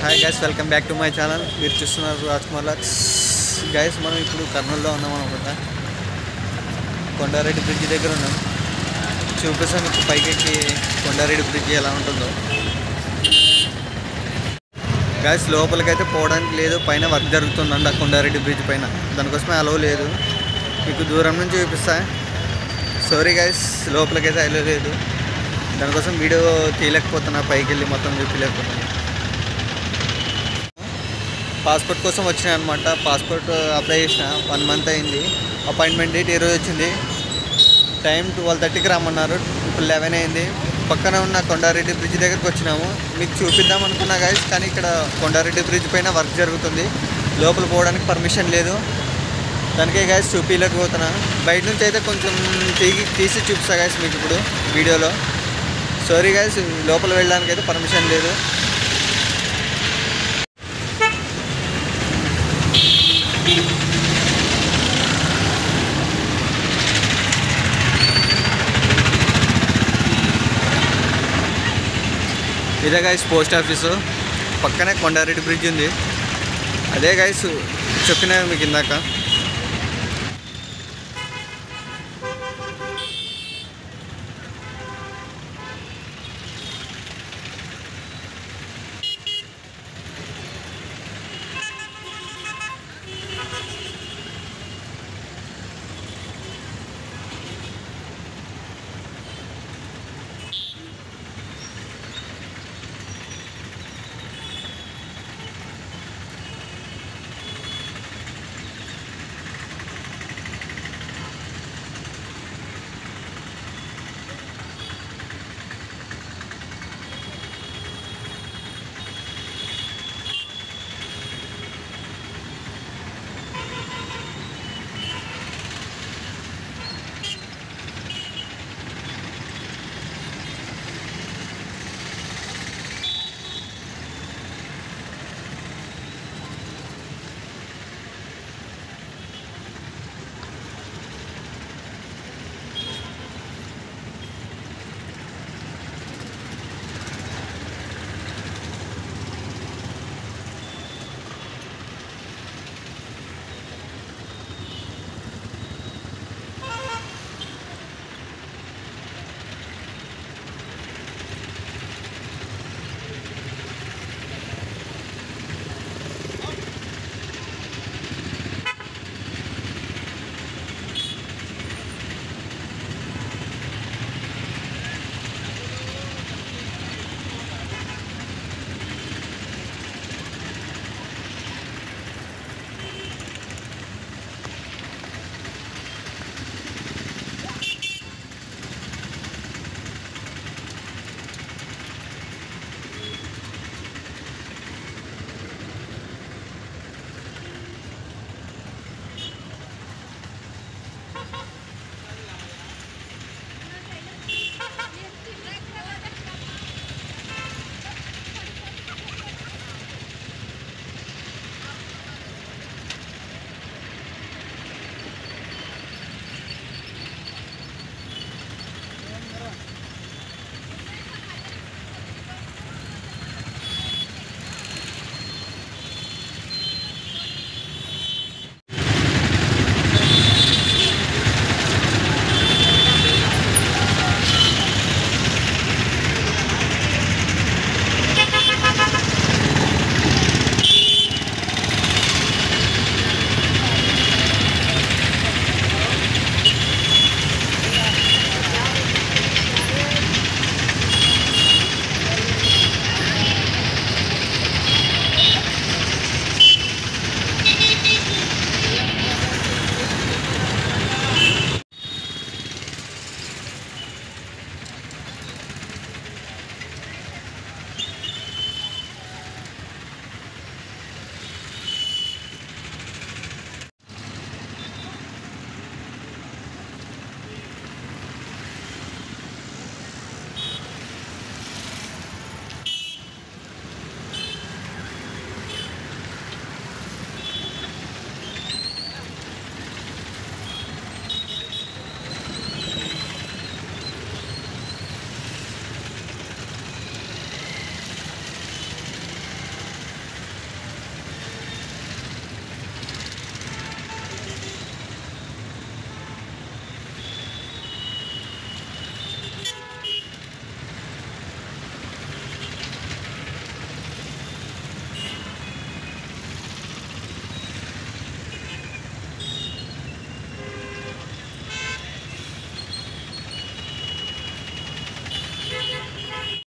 hi guys welcome back to my channel మీరు చూస్తున్నారు Raj Kumar lakhs guys మనం ఇప్పుడు కర్నూలులో ఉన్నాం అనుకుంటా కొండారెడ్డి బ్రిడ్జ్ దగ్గర ఉన్నాం చూపిస్తాం మీకు పైకి ఎక్కి కొండారెడ్డి బ్రిడ్జ్ ఎలా ఉంటుందో గైస్ లోపలికైతే పోవడానికి లేదు పైన వర్క్ జరుగుతుందండి ఆ కొండారెడ్డి బ్రిడ్జ్ పైన దానికోసమే అలవ్ లేదు మీకు దూరం నుంచి చూపిస్తా సారీ గైస్ లోపలికైతే అలవ్ లేదు దానికోసం వీడియో తీయలేకపోతున్నా పైకి వెళ్ళి మొత్తం చూపించలేకపోతున్నా పాస్పోర్ట్ కోసం వచ్చిన అనమాట పాస్పోర్ట్ అప్లై చేసిన వన్ మంత్ అయింది అపాయింట్మెంట్ డేట్ ఈరోజు వచ్చింది టైం ట్వెల్వ్ థర్టీకి రమ్మన్నారు ఇప్పుడు లెవెన్ అయింది పక్కన ఉన్న కొండారెడ్డి బ్రిడ్జ్ దగ్గరికి వచ్చినాము మీకు చూపిద్దాం అనుకున్నా గైస్ కానీ ఇక్కడ కొండారెడ్డి బ్రిడ్జ్ పైన వర్క్ జరుగుతుంది లోపల పోవడానికి పర్మిషన్ లేదు దానికే గైస్ చూపించలేకపోతున్నా బయట నుంచి అయితే కొంచెం తీగి తీసి చూపిస్తా గైస్ మీకు ఇప్పుడు వీడియోలో సారీ గైస్ లోపల వెళ్ళడానికి అయితే పర్మిషన్ లేదు ఇదే గైస్ పోస్ట్ ఆఫీసు పక్కనే కొండారెడ్డి బ్రిడ్జ్ ఉంది అదే గైస్ చెప్పిన మీకు ఇందాక